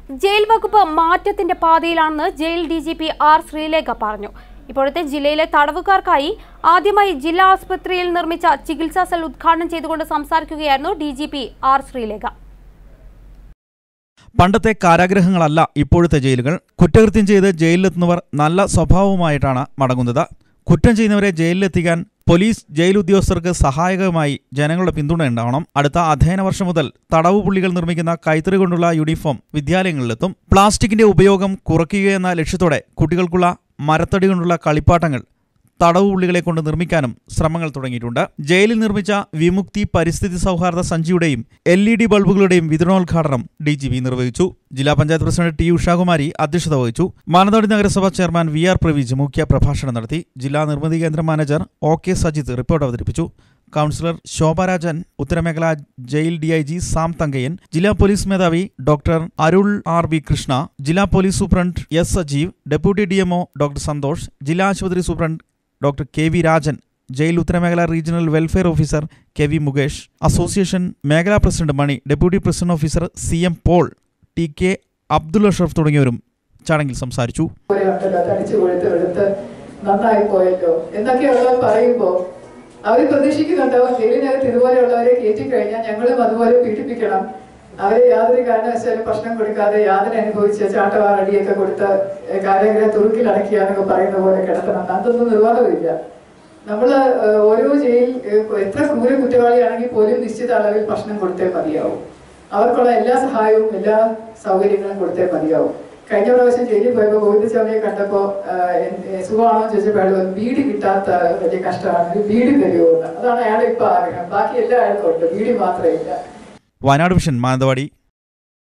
jail വകുപ്പ് മാറ്റത്തിന്റെ പാതയിലാണെന്ന് jail D G P R Sreelekha പറഞ്ഞു ഇപ്പോഴത്തെ ജില്ലയിലെ തടവുകാർക്കായി ആദ്യമായി ജില്ലാ ആസ്പത്രിയിൽ നിർമ്മിച്ച ചികിത്സാ സെൽ ഉദ്ഘാടനം ചെയ്തുകൊണ്ട് സംസാരിക്കുകയായിരുന്നു D G P R Sreelekha പണ്ടത്തെ കാരാഗ്രഹങ്ങളല്ല ഇപ്പോഴത്തെ ജയിലുകൾ കുറ്റകൃത്യം ചെയ്ത് ജയിലിലെത്തുന്നവർ നല്ല സ്വഭാവവുമായിട്ടാണ് മടങ്ങുന്നത് കുറ്റം ചെയ്യുന്നവരെ ജയിലിലെത്തിക്കാൻ പോലീസ് ജയിൽ ഉദ്യോഗസ്ഥർക്ക് സഹായകമായി ജനങ്ങളുടെ പിന്തുണ ഉണ്ടാവണം അടുത്ത അധ്യയന വർഷം മുതൽ തടവ് പുള്ളികൾ നിർമ്മിക്കുന്ന കൈത്തറി കൊണ്ടുള്ള യൂണിഫോം വിദ്യാലയങ്ങളിലെത്തും പ്ലാസ്റ്റിക്കിന്റെ ഉപയോഗം കുറയ്ക്കുകയെന്ന ലക്ഷ്യത്തോടെ കുട്ടികൾക്കുള്ള മരത്തടി കൊണ്ടുള്ള കളിപ്പാട്ടങ്ങൾ തടവ് പുള്ളികളെ കൊണ്ട് നിർമ്മിക്കാനും ശ്രമങ്ങൾ തുടങ്ങിയിട്ടുണ്ട് ജയിലിൽ നിർമ്മിച്ച വിമുക്തി പരിസ്ഥിതി സൗഹാർദ്ദ സഞ്ചിയുടെയും എൽ ഇ ഡി ബൾബുകളുടെയും വിതരണോദ്ഘാടനം ഡി ജി പി നിർവഹിച്ചു ജില്ലാ പഞ്ചായത്ത് പ്രസിഡന്റ് ടി ഉഷാകുമാരി അധ്യക്ഷത വഹിച്ചു മാനന്തവാടി നഗരസഭ ചെയർമാൻ വി ആർ പ്രവീജ് മുഖ്യ പ്രഭാഷണം നടത്തി ജില്ലാ നിർമ്മിതി കേന്ദ്ര manager O K Sajith report അവതരിപ്പിച്ചു കൗൺസിലർ ശോഭരാജൻ ഉത്തരമേഖല jail D I G Sam Thankayan ജില്ലാ പോലീസ് മേധാവി doctor Arul R V Krishna ജില്ലാ police superintendent S Sajeev deputy D MO doctor Santhosh ജില്ലാ ആശുപത്രി superintendent doctor K V Rajan jail ഉത്തരമേഖല regional welfare officer K V Mukesh association മേഖലാ president Mani deputy president officer C M Paul T K Abdul Ashraf തുടങ്ങിയവരും ചടങ്ങിൽ സംസാരിച്ചു പോലെ ഉണ്ടല്ലോ തടിച്ചു കൊഴുത്ത് എടുത്ത് നന്നായി പോയല്ലോ എന്നൊക്കെയുള്ളവർ പറയുമ്പോ അവർ പ്രതീക്ഷിക്കുന്നുണ്ടാവും ജയിലിനകത്ത് ഇതുപോലെയുള്ളവരെ കയറ്റി കഴിഞ്ഞാൽ ഞങ്ങളും അതുപോലെ പീഡിപ്പിക്കണം അവരെ യാതൊരു കാരണവശാലും പ്രശ്നം കൊടുക്കാതെ യാതന അനുഭവിച്ച് ചാട്ടവാറടിയൊക്കെ കൊടുത്ത് കാരാഗ്രഹ തുറുക്കിലടക്കിയാന്നൊക്കെ പറയുന്ന പോലെ കിടത്തണം അതൊന്നും നിർവാഹമില്ല നമ്മള് ഏഹ്, ഓരോ ജയിൽ ഏഹ്, എത്ര ക്രൂര കുറ്റവാളിയാണെങ്കിൽ പോലും നിശ്ചിത അളവിൽ ഭക്ഷണം കൊടുത്തേ മതിയാവും അവർക്കുള്ള എല്ലാ സഹായവും എല്ലാ സൗകര്യങ്ങളും കൊടുത്തേ മതിയാവും കഴിഞ്ഞ പ്രാവശ്യം ജയിലിൽ പോയപ്പോൾ ഗോവിന്ദസ്വാമിയെ കണ്ടപ്പോ ആഹ്, എൻ- ഏഹ്, സുഖമാണോ എന്ന് ചോദിച്ചപ്പോൾ അയാൾ പറഞ്ഞു, വീട് കിട്ടാത്ത വലിയ കഷ്ടമാണ് ഒരു വീട് തരുമോ എന്ന് അതാണ് അയാളുടെ ഇപ്പൊ ആഗ്രഹം ബാക്കി എല്ലാ ആൾക്കും ഉണ്ട് വീട് മാത്രമേ ഇല്ല വയനാട് വിഷൻ മാനന്തവാടി